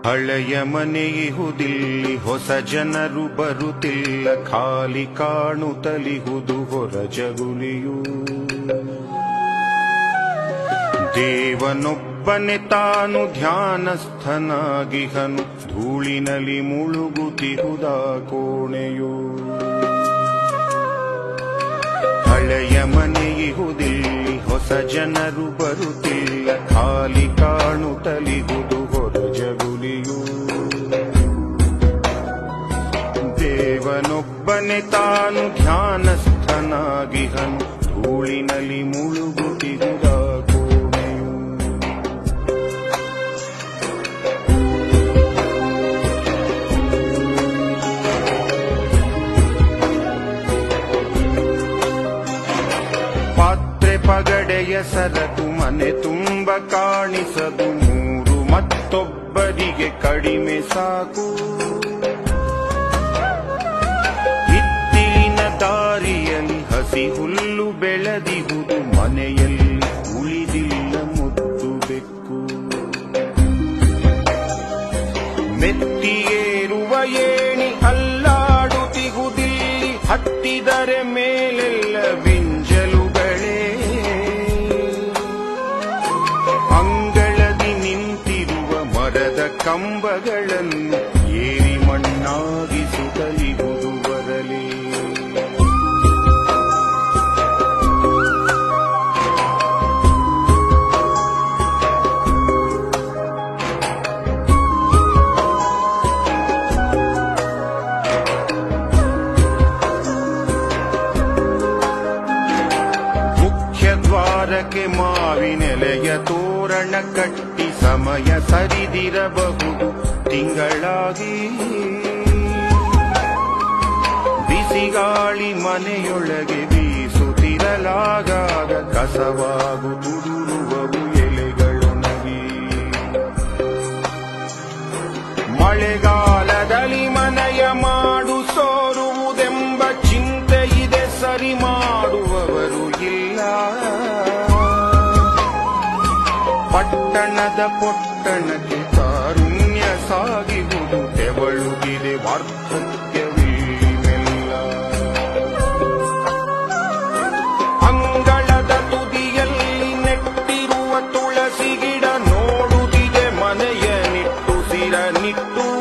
ಹಳೆಯ ಮನೆಯಿಹುದಿಲ್ಲಿ ಹೊಸ ಜನರು ಬರುತ್ತಿಲ್ಲ ಖಾಲಿ ಕಾಣುತ್ತಲಿಹುದು ಹೊರ ಜಗುಲಿಯು ದೇವನೊಬ್ಬನೆ ತಾನು ಧ್ಯಾನಸ್ಥನಾಗಿಹನು ಧೂಳಿನಲ್ಲಿ ಮುಳುಗುತ್ತಿಹುದ ಕೋಣೆಯು ಹಳೆಯ ಮನೆಯಿಹುದಿಲ್ಲಿ ಹೊಸ ಜನರು ಬರುತ್ತಿಲ್ಲ ಖಾಲಿ ಕಾಣುತ್ತಲಿಹುದು ಹೊರ ಜಗುಲಿಯು ದೇವನೊಬ್ಬನೆ ತಾನು ಧ್ಯಾನಸ್ಥನಾಗಿಹನು ಧೂಳಿನಲ್ಲಿ ಮುಳುಗುತ್ತಿಹುದ ಕೋಣೆಯು ಪಾತ್ರೆ ಪಗಡೆಯ ಸರಕು ಮನೆ ತುಂಬ ಕಾಣಿಸದು ಮೂರು ಮತ್ತೊಬ್ಬರಿಗೆ ಕಡಿಮೆ ಸಾಕು ಹಿತ್ತಿಲಿನ ದಾರಿಯಲ್ಲಿ ಹಸಿ ಹುಲ್ಲು ಬೆಳೆದಿಹುದು ಮನೆಯಲ್ಲಿ ಉಳಿದಿಲ್ಲ ಮುದ್ದು ಬೆಕ್ಕು ಮೆತ್ತಿಯೇರುವ ಏಣಿ ಅಲ್ಲಾಡುತ್ತಿಗುದಿಲ್ಲಿ ಹತ್ತಿದರೆ ಮೇಲೆಲ್ಲ ಬಿಂಜಲುಗಳೇ ಅಂಗಳದಿ ನಿಂತಿರುವ ಮರದ ಕಂಬಗಳನ್ನು ಏರಿ ಮಣ್ಣಾಗಿಸುತ್ತಲಿಹುದು ಬರಲೇ ಮುಖ್ಯ ದ್ವಾರಕ್ಕೆ ಮಾವಿನೆಲೆಯ ತೋರಣ ಕಟ್ಟಿ ಸಮಯ ಸರಿದಿರಬಹುದು ತಿಂಗಳಾಗಿ ಬಿಸಿಗಾಳಿ ಮನೆಯೊಳಗೆ ಬೀಸುತ್ತಿರಲಾಗಾಗ ಕಸವಾಗು ತುದುರುವವು ಎಲೆಗಳೊಣಗಿ ಮಳೆಗಾಲದಲ್ಲಿ ಮನೆಯ ಮಾಡು ಸೋರುವುದೆಂಬ ಚಿಂತೆ ಇದೆ ಸರಿ ಮಾಡುವವರು ಇಲ್ಲ ಪಟ್ಟಣದ ಪೊಟ್ಟಣಕ್ಕೆ ಕಾರುಣ್ಯ ಸಾಗಿಹುದು ತೆವಳುಗಿದೆ ವಾರ್ಧಕ್ಯವಿಲ್ಲ ಅಂಗಳದ ತುದಿಯಲ್ಲಿ ನೆಟ್ಟಿರುವ ತುಳಸಿ ಗಿಡ ನೋಡುತ್ತಿದೆ ಮನೆಯ ನಿಟ್ಟು ಸಿರ ನಿಟ್ಟು